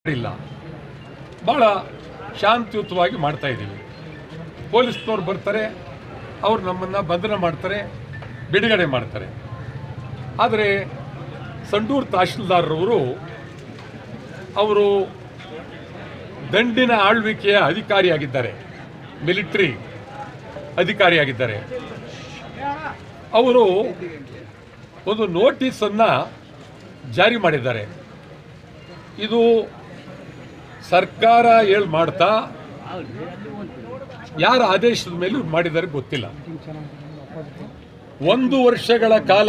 ಇಲ್ಲ ಭಾಳ ಶಾಂತಿಯುತವಾಗಿ ಮಾಡ್ತಾ ಇದ್ದೀವಿ ಪೊಲೀಸ್ನವ್ರು ಬರ್ತಾರೆ ಅವ್ರು ನಮ್ಮನ್ನು ಬಂಧನ ಮಾಡ್ತಾರೆ ಬಿಡುಗಡೆ ಮಾಡ್ತಾರೆ ಆದರೆ ಸಂಡೂರು ತಹಶೀಲ್ದಾರರವರು ಅವರು ದಂಡಿನ ಆಳ್ವಿಕೆಯ ಅಧಿಕಾರಿಯಾಗಿದ್ದಾರೆ ಮಿಲಿಟರಿ ಅಧಿಕಾರಿಯಾಗಿದ್ದಾರೆ ಅವರು ಒಂದು ನೋಟಿಸನ್ನು ಜಾರಿ ಮಾಡಿದ್ದಾರೆ ಇದು ಸರ್ಕಾರ ಹೇಳಿ ಮಾಡ್ತಾ ಯಾರ ಆದೇಶದ ಮೇಲೆ ಇವ್ರು ಮಾಡಿದ್ದಾರೆ ಗೊತ್ತಿಲ್ಲ ಒಂದು ವರ್ಷಗಳ ಕಾಲ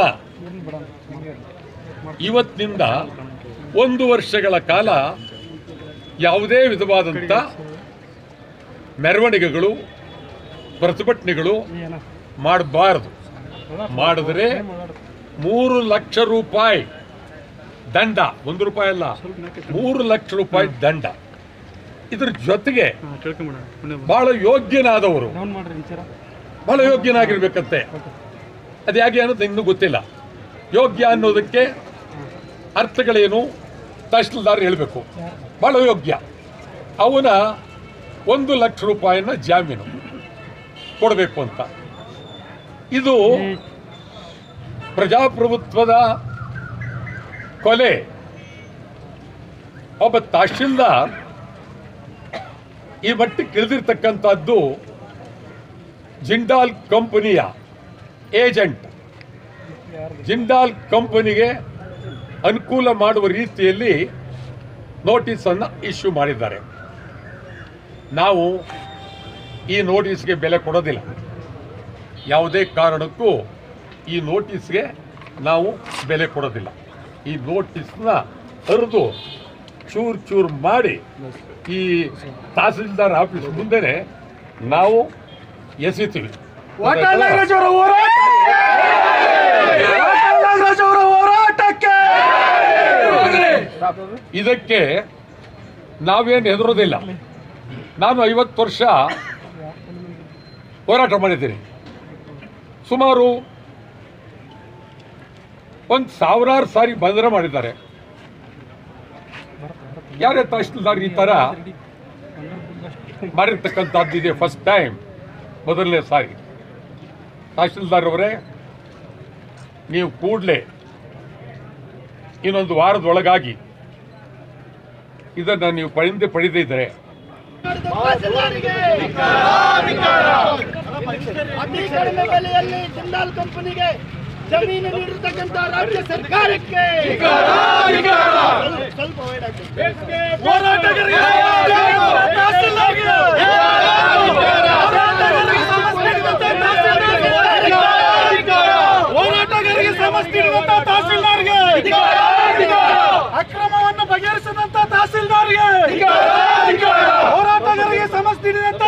ಇವತ್ತಿನಿಂದ ಒಂದು ವರ್ಷಗಳ ಕಾಲ ಯಾವುದೇ ವಿಧವಾದಂಥ ಮೆರವಣಿಗೆಗಳು ಪ್ರತಿಭಟನೆಗಳು ಮಾಡಬಾರದು ಮಾಡಿದ್ರೆ ಮೂರು ಲಕ್ಷ ರೂಪಾಯಿ ದಂಡ ಒಂದು ರೂಪಾಯಿ ಅಲ್ಲ ಮೂರು ಲಕ್ಷ ರೂಪಾಯಿ ದಂಡ ಇದ್ರ ಜೊತೆಗೆ ಬಹಳ ಯೋಗ್ಯನಾದವರು ಡೌನ್ ಮಾಡ್ರಿ ವಿಚಾರ ಬಹಳ ಯೋಗ್ಯನಾಗಿರ್ಬೇಕಂತೆ ಅದು ಹೇಗೆ ಅನ್ನೋದು ಇನ್ನೂ ಗೊತ್ತಿಲ್ಲ ಯೋಗ್ಯ ಅನ್ನೋದಕ್ಕೆ ಅರ್ಥಗಳೇನು ತಹಶೀಲ್ದಾರ್ ಹೇಳಬೇಕು ಬಹಳ ಯೋಗ್ಯ ಅವನ ಒಂದು ಲಕ್ಷ ರೂಪಾಯಿನ ಜಾಮೀನು ಕೊಡಬೇಕು ಅಂತ ಇದು ಪ್ರಜಾಪ್ರಭುತ್ವದ ಕೊಲೆ ಒಬ್ಬ ತಹಶೀಲ್ದಾರ್ ಈ ಮಟ್ಟಕ್ಕೆ ಇಳಿದಿರ್ತಕ್ಕಂಥದ್ದು ಜಿಂಡಾಲ್ ಕಂಪನಿಯ ಏಜೆಂಟ್ ಜಿಂಡಾಲ್ ಕಂಪನಿಗೆ ಅನುಕೂಲ ಮಾಡುವ ರೀತಿಯಲ್ಲಿ ನೋಟಿಸನ್ನು ಇಶ್ಯೂ ಮಾಡಿದ್ದಾರೆ ನಾವು ಈ ನೋಟಿಸ್ಗೆ ಬೆಲೆ ಕೊಡೋದಿಲ್ಲ ಯಾವುದೇ ಕಾರಣಕ್ಕೂ ಈ ನೋಟಿಸ್ಗೆ ನಾವು ಬೆಲೆ ಕೊಡೋದಿಲ್ಲ ಈ ನೋಟಿಸ್ನ ಹರಿದು ಚೂರು ಚೂರು ಮಾಡಿ ಈ ತಹಸೀಲ್ದಾರ್ ಆಫೀಸ್ ಮುಂದೆನೆ ನಾವು ಎಸಿತೀವಿ ವಾಟಾಳ್ ನಾಗರಾಜ್ ಅವರ ಹೋರಾಟಕ್ಕೆ ವಾಟಾಳ್ ನಾಗರಾಜ್ ಅವರ ಹೋರಾಟಕ್ಕೆ ಇದಕ್ಕೆ ನಾವೇನು ಹೆದರೋದಿಲ್ಲ ನಾನು ಐವತ್ತು ವರ್ಷ ಹೋರಾಟ ಮಾಡಿದ್ದೀನಿ ಸುಮಾರು ಒಂದು ಸಾವಿರಾರು ಸಾರಿ ಬಂಧನ ಮಾಡಿದ್ದಾರೆ ಯಾರೇ ತಹಶೀಲ್ದಾರ್ ಈ ಥರ ಮಾಡಿರ್ತಕ್ಕಂಥದ್ದು ಇದೆ ಫಸ್ಟ್ ಟೈಮ್ ಮೊದಲನೇ ಸಾರಿ ತಹಶೀಲ್ದಾರ್ ಅವರೇ ನೀವು ಕೂಡಲೇ ಇನ್ನೊಂದು ವಾರದೊಳಗಾಗಿ ಇದನ್ನು ನೀವು ಪಡೆದೇ ಪಡೆದಿದ್ದರೆ ಅತಿ ಕಡಿಮೆ ಬೆಲೆಯಲ್ಲಿ ಜಿಂದಾಲ್ ಕಂಪನಿಗೆ ಜಮೀನು ನೀಡಿರ್ತಕ್ಕಂಥ ರಾಜ್ಯ ಸರ್ಕಾರಕ್ಕೆ ಸ್ವಲ್ಪ- ಸ್ವಲ್ಪ wait ಆಗಿ. ಹೋರಾಟಗಾರರಿಗೆ ತಹಸೀಲ್ದಾರ್ಗೆ ಹೋರಾಟಗಾರರಿಗೆ ಸಮಸ್ಯೆ ನೀಡಿದಂತ ತಹಸೀಲ್ದಾರ್ಗೆ ಹೋರಾಟಗಾರರಿಗೆ ಸಮಸ್ಯೆ ನೀಡಿದಂತ ತಹಸೀಲ್ದಾರ್ಗೆ ಅಕ್ರಮವನ್ನು ಬಗೆಹರಿಸಿದಂತ ತಹಸೀಲ್ದಾರ್ಗೆ ಹೋರಾಟಗಾರರಿಗೆ ಸಮಸ್ಯೆ ನೀಡಿದಂತ